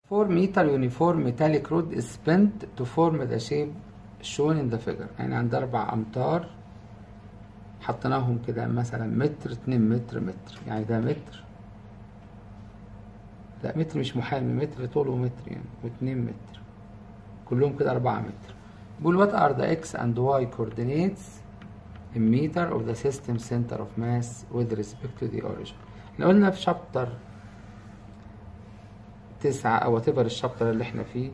4 meter uniform metallic rod is bent to form the shape shown in the figure يعني عند أربع أمتار حطيناهم كده مثلا متر اتنين متر متر يعني ده متر لا متر مش محامي متر طوله متر يعني واتنين متر كلهم كده أربعة متر بيقول what are the x and y coordinates in meter of the system center of mass with respect to the origin احنا قلنا في شابتر تسعة أو whatever الشابتر اللي احنا فيه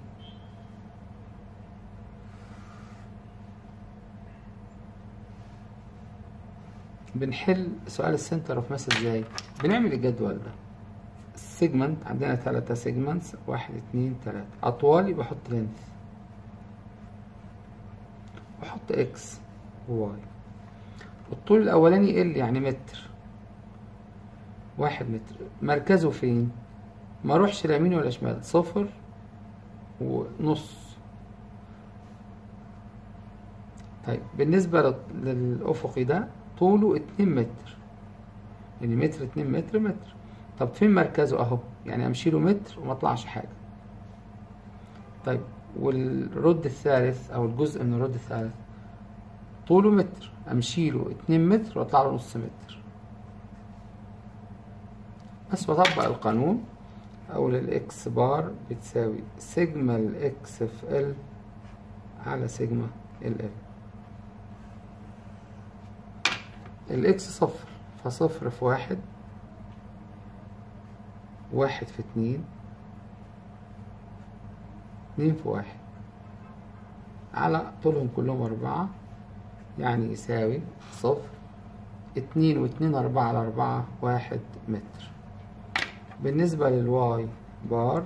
بنحل سؤال السنتر اوف ماس ازاي بنعمل الجدول ده السيجمنت عندنا ثلاثة سيجمنتس واحد اتنين تلاتة أطوال يبقى أحط لينث وأحط إكس وواي الطول الأولاني ال يعني متر واحد متر مركزه فين ما اروحش لا يمين ولا شمال صفر ونص طيب بالنسبة لل- للأفقي ده طوله اتنين متر يعني متر اتنين متر متر طب فين مركزه اهو يعني امشي له متر وما اطلعش حاجة طيب والرد الثالث او الجزء من الرد الثالث طوله متر امشي له اتنين متر واطلع له نص متر بس بطبق القانون اقول الاكس بار بتساوي سيجما الاكس في ال على سيجما ال ال الاكس صفر فصفر في واحد واحد في اتنين اتنين في واحد على طولهم كلهم أربعة يعني يساوي صفر اتنين واتنين أربعة على أربعة واحد متر بالنسبة للواي بار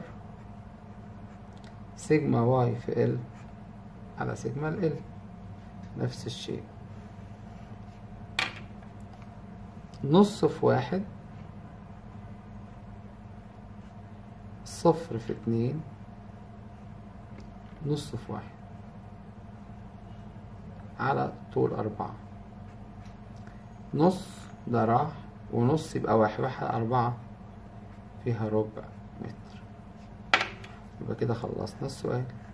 سيجما واي في ال على سيجما ال نفس الشيء نص في واحد صفر في اتنين نص في واحد على طول أربعة نص ده راح ونص يبقى واحد واحد على أربعة فيها ربع متر يبقى كده خلصنا السؤال